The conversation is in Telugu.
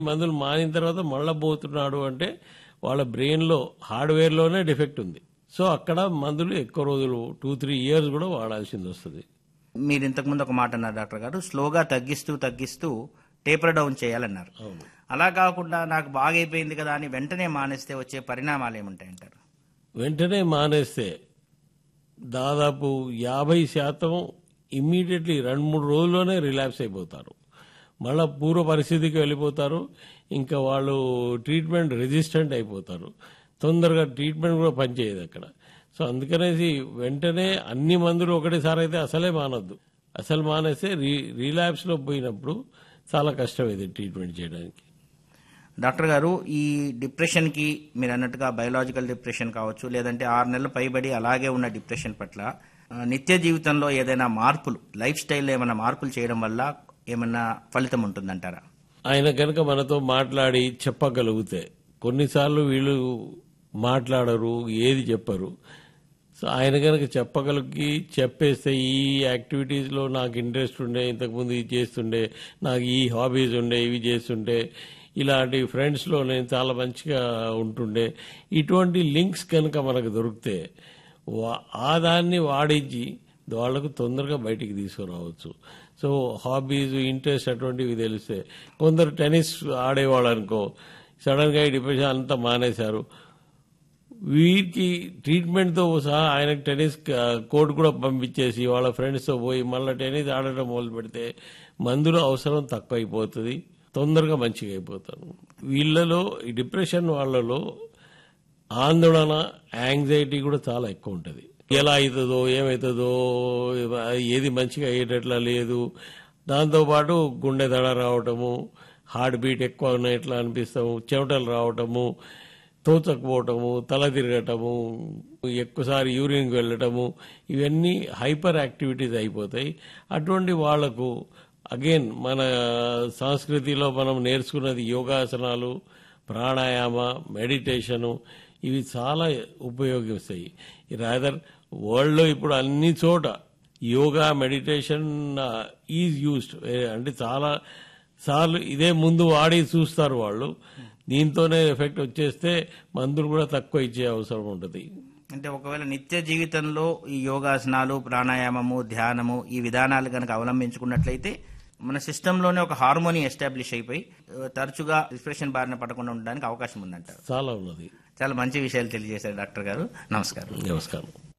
మందులు మానిన తర్వాత మళ్ళా పోతున్నాడు అంటే వాళ్ళ బ్రెయిన్లో హార్డ్వేర్లోనే డిఫెక్ట్ ఉంది సో అక్కడ మందులు ఎక్కువ రోజులు టూ త్రీ ఇయర్స్ కూడా వాడాల్సింది వస్తుంది మీరు ఇంతకుముందు ఒక మాట అన్నారు డాక్టర్ గారు స్లోగా తగ్గిస్తూ తగ్గిస్తూ టేపర్ డౌన్ చేయాలన్నారు అవును అలా కాకుండా నాకు బాగా అయిపోయింది కదా అని వెంటనే మానేస్తే వచ్చే పరిణామాలు ఏముంటాయంటారు వెంటనే మానేస్తే దాదాపు యాభై శాతం ఇమ్మీడియట్లీ రెండు మూడు రోజుల్లోనే రిలాప్స్ అయిపోతారు మళ్ళా పూర్వ పరిస్థితికి వెళ్ళిపోతారు ఇంకా వాళ్ళు ట్రీట్మెంట్ రెసిస్టెంట్ అయిపోతారు తొందరగా ట్రీట్మెంట్ కూడా పనిచేయదు అక్కడ సో అందుకనేసి వెంటనే అన్ని మందులు ఒకటేసారి అయితే అసలే మానొద్దు అసలు మానేస్తే రీ రీలాప్స్లో పోయినప్పుడు చాలా కష్టమైంది ట్రీట్మెంట్ చేయడానికి డాక్టర్ గారు ఈ డిప్రెషన్ కి మీరు అన్నట్టుగా బయోలాజికల్ డిప్రెషన్ కావచ్చు లేదంటే ఆరు నెలలు పైబడి అలాగే ఉన్న డిప్రెషన్ పట్ల ఆ, నిత్య జీవితంలో ఏదైనా మార్పులు లైఫ్ స్టైల్లో ఏమైనా మార్పులు చేయడం వల్ల ఏమైనా ఫలితం ఉంటుందంటారా ఆయన కనుక మనతో మాట్లాడి చెప్పగలిగితే కొన్నిసార్లు వీళ్ళు మాట్లాడరు ఏది చెప్పరు సో ఆయన కనుక చెప్పగలిగి చెప్పేస్తే ఈ యాక్టివిటీస్లో నాకు ఇంట్రెస్ట్ ఉండే ఇంతకుముందు ఇది చేస్తుండే నాకు ఈ హాబీస్ ఉండే ఇవి చేస్తుండే ఇలాంటి ఫ్రెండ్స్లో నేను చాలా మంచిగా ఉంటుండే ఇటువంటి లింక్స్ కనుక మనకు దొరికితే వా- ఆ దాన్ని వాడించి వాళ్ళకు తొందరగా బయటికి తీసుకురావచ్చు సో హాబీస్ ఇంట్రెస్ట్ అటువంటివి తెలిస్తే కొందరు టెన్నిస్ ఆడేవాళ్ళు అనుకో సడన్గా ఈ డిప్రెషన్ అంతా మానేశారు వీరికి ట్రీట్మెంట్తో సహా ఆయనకు టెన్నిస్ కోర్టు కూడా పంపించేసి వాళ్ళ ఫ్రెండ్స్తో పోయి మళ్ళీ టెన్నిస్ ఆడటం మొదలు పెడితే మందుల అవసరం తక్కువ అయిపోతుంది తొందరగా మంచిగా అయిపోతారు వీళ్ళలో ఈ డిప్రెషన్ వాళ్ళలో ఆందోళన యాంగ్జైటీ కూడా చాలా ఎక్కువ ఉంటుంది ఎలా అవుతుందో ఏమవుతుందో ఏది మంచిగా అయ్యేటట్లా లేదు దాంతోపాటు గుండె దడ రావటము హార్ట్ బీట్ ఎక్కువ ఉన్నట్లా అనిపిస్తాము చెమటలు రావటము తోచకపోవటము తల తిరగటము ఎక్కువసారి యూరిన్కి వెళ్ళటము ఇవన్నీ హైపర్ యాక్టివిటీస్ అయిపోతాయి అటువంటి వాళ్లకు అగైన్ మన సంస్కృతిలో మనం నేర్చుకున్నది యోగాసనాలు ప్రాణాయామ మెడిటేషను ఇవి చాలా ఉపయోగిస్తాయి రాదర్ వరల్డ్లో ఇప్పుడు అన్ని చోట యోగా మెడిటేషన్ ఈజ్ యూస్డ్ అంటే చాలా సార్లు ఇదే ముందు వాడి చూస్తారు వాళ్ళు దీంతోనే ఎఫెక్ట్ వచ్చేస్తే మందులు కూడా తక్కువ ఇచ్చే అవసరం ఉంటుంది అంటే ఒకవేళ నిత్య జీవితంలో ఈ యోగాసనాలు ప్రాణాయామము ధ్యానము ఈ విధానాలు కనుక అవలంబించుకున్నట్లయితే మన సిస్టంలోనే ఒక హార్మోని ఎస్టాబ్లిష్ అయిపోయి ఆ, తరచుగా డిప్రెషన్ బారిన పడకుండా ఉండడానికి అవకాశం ఉందంటారు చాలా ఉన్నది చాలా మంచి విషయాలు తెలియజేశారు డాక్టర్ గారు నమస్కారం నమస్కారం